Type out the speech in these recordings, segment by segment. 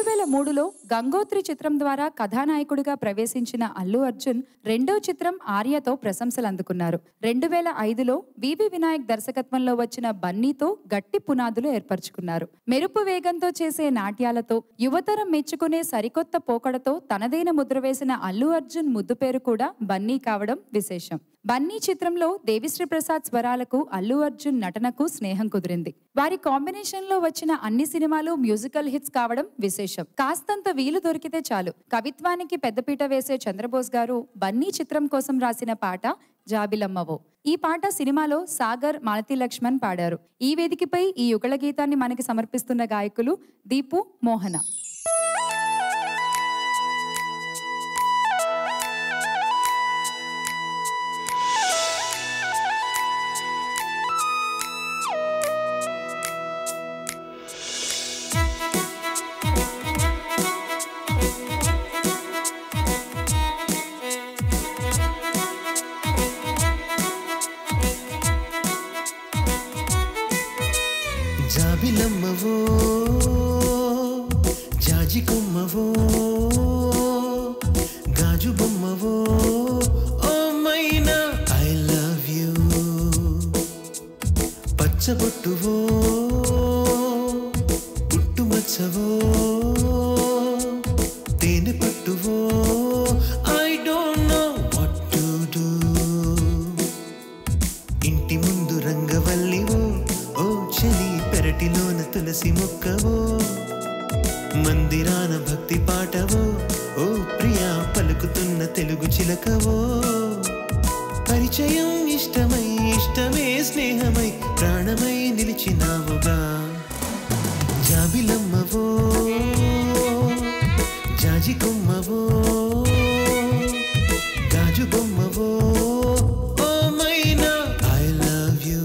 రెండు వేల మూడులో గంగోత్రి చిత్రం ద్వారా కథానాయకుడిగా ప్రవేశించిన అల్లు అర్జున్ రెండో చిత్రం ఆర్యతో ప్రశంసలు అందుకున్నారు రెండు వేల ఐదులో వివి వినాయక్ దర్శకత్వంలో వచ్చిన బన్నీతో గట్టి పునాదులు ఏర్పరచుకున్నారు మెరుపు వేగంతో చేసే నాట్యాలతో యువతరం మెచ్చుకునే సరికొత్త పోకడతో తనదైన ముద్ర వేసిన అల్లు అర్జున్ ముద్దు పేరు కూడా బన్నీ కావడం విశేషం బన్నీ చిత్రంలో దేవిశ్రీ ప్రసాద్ స్వరాలకు అల్లు అర్జున్ నటనకు స్నేహం కుదిరింది వారి కాంబినేషన్ లో వచ్చిన అన్ని సినిమాలు మ్యూజికల్ హిట్స్ కావడం విశేషం కాస్తంత వీలు దొరికితే చాలు కవిత్వానికి పెద్దపీట వేసే చంద్రబోస్ గారు బన్నీ చిత్రం కోసం రాసిన పాట జాబిలమ్మవో ఈ పాట సినిమాలో సాగర్ మాలతి లక్ష్మణ్ పాడారు ఈ వేదికపై ఈ యుగళ గీతాన్ని మనకి సమర్పిస్తున్న గాయకులు దీపు మోహన జాబిలమ్మవో జాజి కొమ్మవో గాజు బొమ్మవో ఓ మైనా ఐ లవ్ యూ పచ్చబొట్టువో పుట్టుమచ్చవో తేనె పట్టువో I don't know what to do ఇంటి ముందు రంగవల్లివో ఓ చలి పెరటిలోన తులసి మొక్కవో మందిరాన భక్తి పాటవో ఓ ప్రియా పలుకుతున్న తెలుగు చిలకవో పరిచయం ఇష్టమై ఇష్టమే స్నేహమై ప్రాణమై నిలిచినావుగా జాబిలమ్మవో జాజి కొమ్మవో గాజు బొమ్మవో ఓ మైనా ఐ లవ్ యూ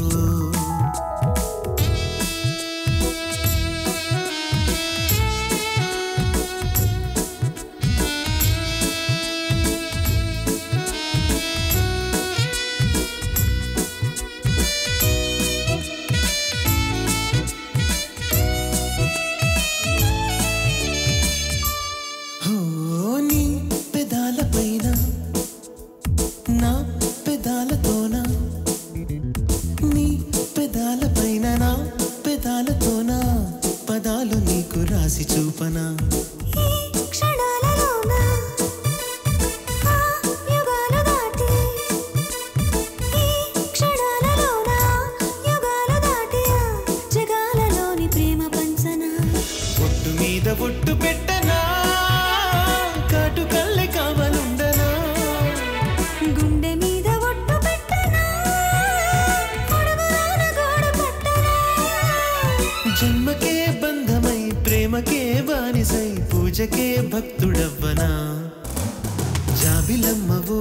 ఓ నీ పెదాల పైన నా పెదాలతోన నీ పెదాల పైన నా పెదాలతోన పదాలు నీకు రాసి చూపనా క్షణాలలోన ఆ యుగాలు దాటి ఈ క్షణాలలోన యుగాలు దాటి ఆ జగాలలోని ప్రేమ పంచన ఒట్టు మీద ఒట్టు పెట్టనా కాటు కళ్ళె కావలుండనా గుండె మీద ఒట్టు పెట్టనా అడుగులోన గోడు పట్టనా జన్మకే బంధమై ప్రేమకే బానిసై పూజకే భక్తుడవ్వనా జాబిలమ్మవో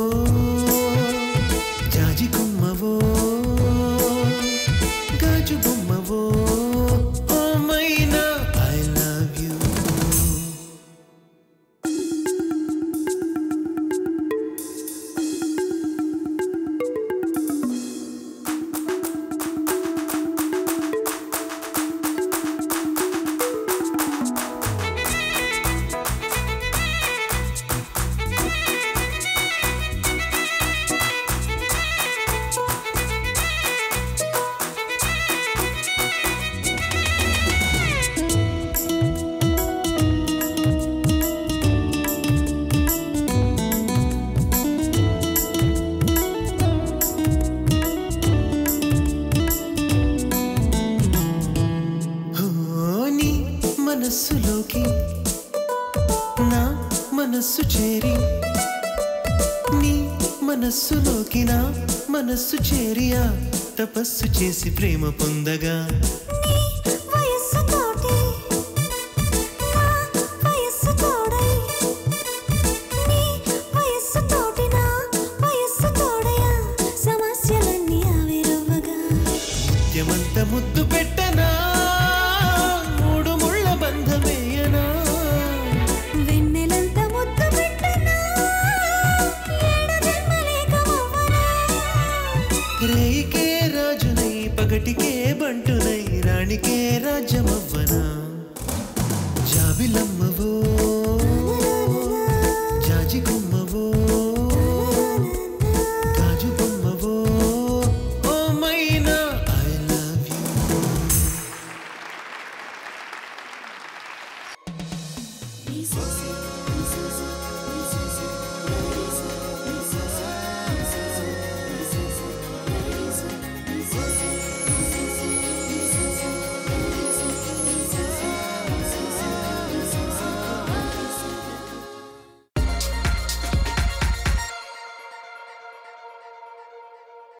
జాజి కొమ్మవో గాజు బొమ్మవో ఓ మైనా ఐ లవ్ యూ ఓ నీ మనస్సులోకి నా మనస్సు చేరి నీ మనస్సులోకి నా మనస్సు చేరియా తపస్సు చేసి ప్రేమ పొందగా వయస్సు తోటి నా వయస్సు తోడై నీ వయస్సు తోటి నా వయస్సు తోడయా సమస్యలన్నీ ఆవిరవ్వగా ముత్యమంత ముద్దు పెట్టనా మూడు ముళ్ళ బంధమేయనా వెన్నెలంత ముద్దు పెట్టనా ఏడు జన్మలేకమవ్వనా రేయికే రాజునై పగటికే బంటునై రాణికే రాజ్యమవ్వనా జా కవిల